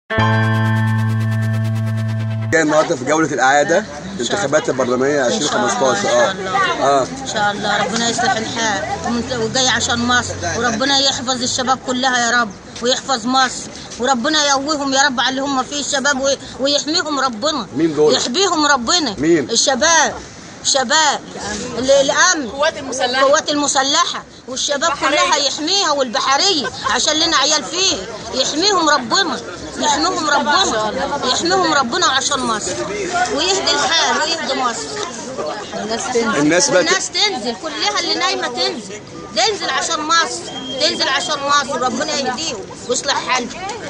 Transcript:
جاي النهارده في جوله الاعاده الانتخابات البرلمانيه إن شاء الله، 2015 إن شاء اه الله. اه ان شاء الله ربنا يصلح الحال ومن- وجاي عشان مصر وربنا يحفظ الشباب كلها يا رب ويحفظ مصر وربنا يقويهم يا رب على اللي هم فيه الشباب وي- ويحميهم ربنا مين دول؟ يحميهم ربنا مين؟ الشباب شباب ال- الامن القوات المسلحة. القوات المسلحه والشباب بحرية. كلها يحميها والبحريه عشان لنا عيال فيه يحميهم ربنا يحميهم ربنا يحميهم ربنا عشان مصر ويهدي الحال ويهدي مصر الناس بقى والناس تنزل كلها اللي نايمه تنزل تنزل عشان مصر تنزل عشان مصر ربنا يهديهم ويصلح حالهم